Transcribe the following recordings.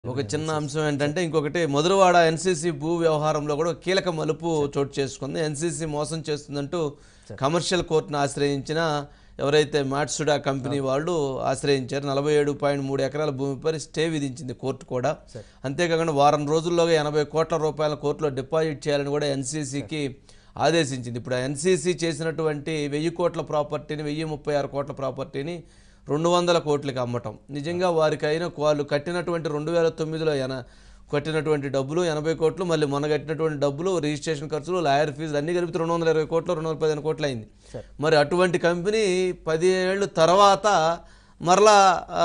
ఒక చిన్న అంశం ఏంటంటే ఇంకొకటి మధురవాడ ఎన్సీసీ భూ వ్యవహారంలో కూడా ఒక కీలక మలుపు చోటు చేసుకుంది ఎన్సీసీ మోసం చేస్తుందంటూ కమర్షియల్ కోర్టును ఆశ్రయించిన ఎవరైతే మాట్సుడా కంపెనీ వాళ్ళు ఆశ్రయించారు నలభై ఏడు పాయింట్ మూడు ఎకరాల భూమిపై స్టే విధించింది కోర్టు కూడా అంతేకాకుండా వారం రోజుల్లోగా ఎనభై కోట్ల రూపాయల కోర్టులో డిపాజిట్ చేయాలని కూడా ఎన్సీసీకి ఆదేశించింది ఇప్పుడు ఎన్సీసీ చేసినటువంటి వెయ్యి కోట్ల ప్రాపర్టీని వెయ్యి ముప్పై ఆరు కోట్ల ప్రాపర్టీని రెండు వందల కోట్లకి అమ్మటం నిజంగా వారికి అయిన వాళ్ళు కట్టినటువంటి రెండు వేల తొమ్మిదిలో ఎన కట్టినటువంటి డబ్బులు ఎనభై కోట్లు మళ్ళీ మొన్న కట్టినటువంటి డబ్బులు రిజిస్ట్రేషన్ ఖర్చులు లాయర్ ఫీజు అన్ని కలిపి రెండు వందల ఇరవై కోట్లు రెండు వందల పదిహేను కోట్లు అయింది మరి అటువంటి కంపెనీ పది ఏళ్ళు తర్వాత మరలా ఆ,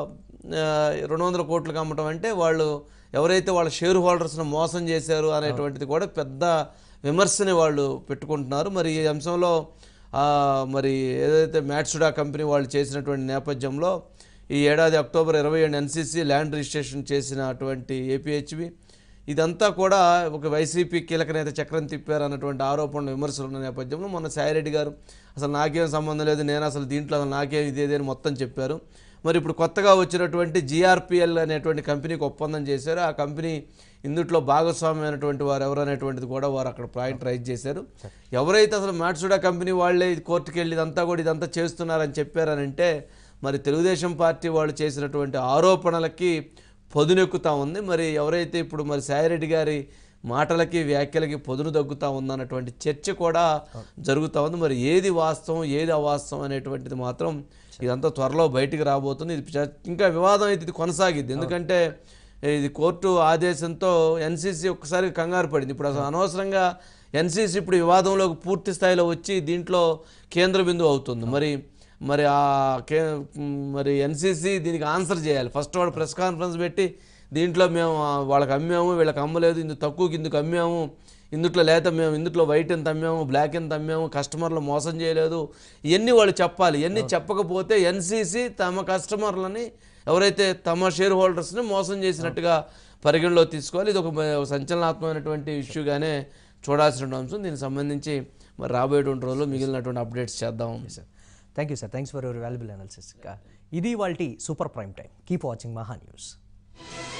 ఆ, రెండు వందల కోట్లకు అమ్మటం అంటే వాళ్ళు ఎవరైతే వాళ్ళ షేర్ హోల్డర్స్ను మోసం చేశారు అనేటువంటిది కూడా పెద్ద విమర్శని వాళ్ళు పెట్టుకుంటున్నారు మరి ఈ అంశంలో ఆ, మరి ఏదైతే మ్యాట్సుడా కంపెనీ వాళ్ళు చేసినటువంటి నేపథ్యంలో ఈ ఏడాది అక్టోబర్ ఇరవై ఏడు ఎన్సీసీ ల్యాండ్ రిజిస్ట్రేషన్ చేసినటువంటి ఏపీహెచ్వి ఇదంతా కూడా ఒక వైసీపీ కీలక నేత చక్రం తిప్పారు అన్నటువంటి ఆరోపణలు విమర్శలు ఉన్న నేపథ్యంలో మొన్న సాయిరెడ్డి గారు అసలు నాకేం సంబంధం లేదు నేను అసలు దీంట్లో అసలు నాకేం ఇదేది అని మొత్తం చెప్పారు మరి ఇప్పుడు కొత్తగా వచ్చినటువంటి జిఆర్పిఎల్ అనేటువంటి కంపెనీకి ఒప్పందం చేశారు ఆ కంపెనీ ఇందుట్లో భాగస్వామి అయినటువంటి వారు ఎవరు అనేటువంటిది కూడా వారు అక్కడ పాయింట్ రైజ్ చేశారు ఎవరైతే అసలు మాట్సుడా కంపెనీ వాళ్ళే ఇది కోర్టుకి వెళ్ళి ఇదంతా కూడా ఇదంతా చేస్తున్నారని చెప్పారనంటే మరి తెలుగుదేశం పార్టీ వాళ్ళు చేసినటువంటి ఆరోపణలకి పొదునెక్కుతా ఉంది మరి ఎవరైతే ఇప్పుడు మరి సాయిరెడ్డి గారి మాటలకి వ్యాఖ్యలకి పొదును తగ్గుతా ఉందన్నటువంటి చర్చ కూడా జరుగుతూ ఉంది మరి ఏది వాస్తవం ఏది అవాస్తవం అనేటువంటిది మాత్రం ఇదంతా త్వరలో బయటికి రాబోతుంది ఇది చ- ఇంకా వివాదం అయితే ఇది కొనసాగిద్ది ఎందుకంటే ఇది కోర్టు ఆదేశంతో ఎన్సీసీ ఒక్కసారి కంగారు పడింది ఇప్పుడు అసలు అనవసరంగా ఎన్సీసీ ఇప్పుడు వివాదంలోకి పూర్తి స్థాయిలో వచ్చి దీంట్లో కేంద్ర బిందువు అవుతుంది మరి మరి ఆ కే మరి ఎన్సీసీ దీనికి ఆన్సర్ చేయాలి ఫస్ట్ వాడు ప్రెస్ కాన్ఫరెన్స్ పెట్టి దీంట్లో మేము ఆ, వాళ్ళకి అమ్మాము వీళ్ళకి అమ్మలేదు ఇందుకు తక్కువకి ఇందుకు అమ్మాము ఇందుట్లో లేత మేము ఇందుట్లో వైట్ ఎంత అమ్మాము బ్లాక్ ఎంత అమ్మాము కస్టమర్లు మోసం చేయలేదు ఇవన్నీ వాళ్ళు చెప్పాలి ఇవన్నీ చెప్పకపోతే ఎన్సీసీ తమ కస్టమర్లని ఎవరైతే తమ షేర్ హోల్డర్స్ని మోసం చేసినట్టుగా పరిగణలో తీసుకోవాలి ఇది ఒక మ- సంచలనాత్మకమైనటువంటి ఇష్యూగానే చూడాల్సిన అంశం దీనికి సంబంధించి మరి రాబోయేటువంటి రోజుల్లో మిగిలినటువంటి అప్డేట్స్ చేద్దాం sir thank you sir thanks for your valuable analysis ఇది వాళ్ళ super prime time keep watching Mahaa news